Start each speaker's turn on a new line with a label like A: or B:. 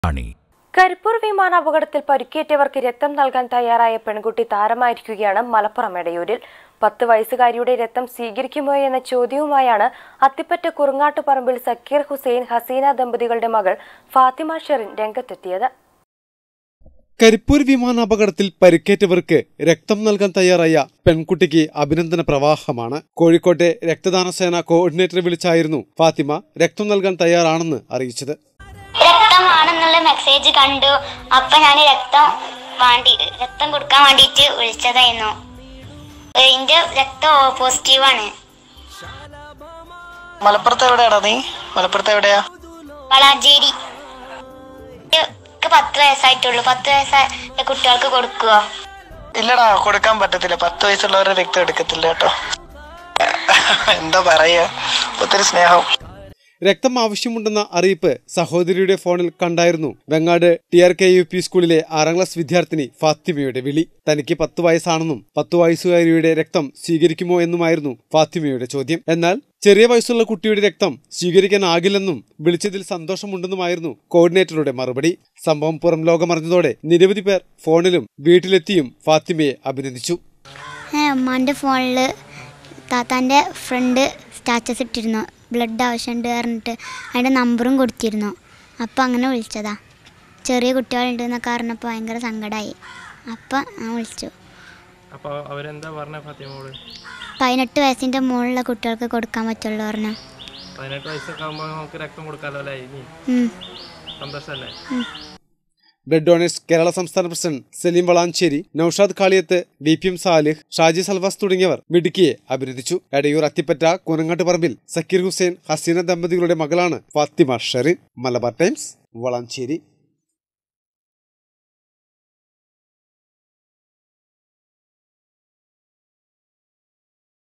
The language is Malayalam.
A: റാണി
B: കരിപ്പൂർ വിമാനാപകടത്തിൽ പരിക്കേറ്റവർക്ക് രക്തം നൽകാൻ തയ്യാറായ പെൺകുട്ടി താരമായിരിക്കുകയാണ് മലപ്പുറം എടയൂരിൽ പത്ത് വയസ്സുകാരിയുടെ രക്തം സ്വീകരിക്കുമോ എന്ന ചോദ്യവുമായാണ് അത്തിപ്പറ്റ കുറുങ്ങാട്ടുപറമ്പിൽ സക്കീർ ഹുസൈൻ ഹസീന ദമ്പതികളുടെ മകൾ ഫാത്തിമ ഷെറിൻ രംഗത്തെത്തിയത്
C: കരിപ്പൂർ വിമാനാപകടത്തിൽ പരിക്കേറ്റവർക്ക് രക്തം നൽകാൻ തയ്യാറായ പെൺകുട്ടിക്ക് അഭിനന്ദന പ്രവാഹമാണ് കോഴിക്കോട്ടെ രക്തദാന സേന കോർഡിനേറ്ററെ വിളിച്ചായിരുന്നു ഫാത്തിമ രക്തം നൽകാൻ തയ്യാറാണെന്ന് അറിയിച്ചത്
D: രക്തമാണെന്നുള്ള മെസ്സേജ് കണ്ടു അപ്പൊ ഞാൻ രക്തം വേണ്ടി രക്തം കൊടുക്കാൻ വേണ്ടിയിട്ട് വിളിച്ചതായിരുന്നു എന്റെ രക്തം ഓ പോസിറ്റീവ് ആണ്
E: മലപ്പുറത്ത് എവിടെയാടാ നീ മലപ്പുറത്ത് എവിടെയാ
D: വളാഞ്ചേരി എനിക്ക് പത്ത് വയസ്സായിട്ടുള്ളൂ പത്ത് വയസ്സായ കുട്ടികൾക്ക് കൊടുക്കുക
E: ഇല്ലടാ കൊടുക്കാൻ പറ്റത്തില്ല പത്ത് വയസ്സുള്ളവരുടെ രക്തം എടുക്കത്തില്ല കേട്ടോ എന്താ പറയാ ഒത്തിരി സ്നേഹം
C: രക്തം ആവശ്യമുണ്ടെന്ന അറിയിപ്പ് സഹോദരിയുടെ ഫോണിൽ കണ്ടായിരുന്നു Vengad T R K U P സ്കൂളിലെ ആറാം ക്ലാസ് വിദ്യാർത്ഥിനി ഫാത്തിമയുടെ വിളി തനിക്ക് പത്ത് വയസ്സാണെന്നും പത്തു വയസ്സുകാരിയുടെ രക്തം സ്വീകരിക്കുമോ എന്നുമായിരുന്നു ഫാത്തിമയുടെ ചോദ്യം എന്നാൽ ചെറിയ വയസ്സുള്ള കുട്ടിയുടെ രക്തം സ്വീകരിക്കാനാകില്ലെന്നും വിളിച്ചതിൽ സന്തോഷമുണ്ടെന്നുമായിരുന്നു കോർഡിനേറ്ററുടെ മറുപടി സംഭവം പുറം ലോകമറിഞ്ഞതോടെ നിരവധി പേർ ഫോണിലും വീട്ടിലെത്തിയും ഫാത്തിമയെ അഭിനന്ദിച്ചു
D: ഉമ്മാൻ്റെ ഫോണിൽ താത്താൻ്റെ ഫ്രണ്ട് സ്റ്റാറ്റസ് ഇട്ടിരുന്നു ബ്ലഡ് ആവശ്യമുണ്ട് പറഞ്ഞിട്ട് അതിൻ്റെ നമ്പറും കൊടുത്തിരുന്നു അപ്പം അങ്ങനെ വിളിച്ചതാ ചെറിയ കുട്ടികളുണ്ട് എന്നൊക്കെ പറഞ്ഞപ്പോൾ ഭയങ്കര സങ്കടമായി അപ്പം ഞാൻ വിളിച്ചു
F: അപ്പോൾ അവരെന്താ പറഞ്ഞ ഫാത്തിമോട്
D: പതിനെട്ട് വയസ്സിൻ്റെ മുകളിലുള്ള കുട്ടികൾക്ക് കൊടുക്കാൻ പറ്റുള്ളൂ പറഞ്ഞു
F: പതിനെട്ട് വയസ്സൊക്കെ ആകുമ്പോൾ നമുക്ക് രക്തം കൊടുക്കാമല്ലോ അല്ലേ ഇനി
D: ഉം.
F: സന്തോഷമല്ലേ
C: ബ്ലഡ് ഡൊണേഴ്സ് കേരള സംസ്ഥാന president Saleem Valanchery Noushad Kaliyath B P M Salih Shaji Salvas തുടങ്ങിയവർ മിടുക്കിയെ അഭിനന്ദിച്ചു എടയൂർ അത്തിപ്പറ്റ കൂനങ്ങാട്ട് പറമ്പിൽ സക്കീർ ഹുസൈൻ ഹസീന ദമ്പതികളുടെ മകളാണ് ഫാത്തിമ ഷെറിൻ മലബാർ ടൈംസ് വളാഞ്ചേരി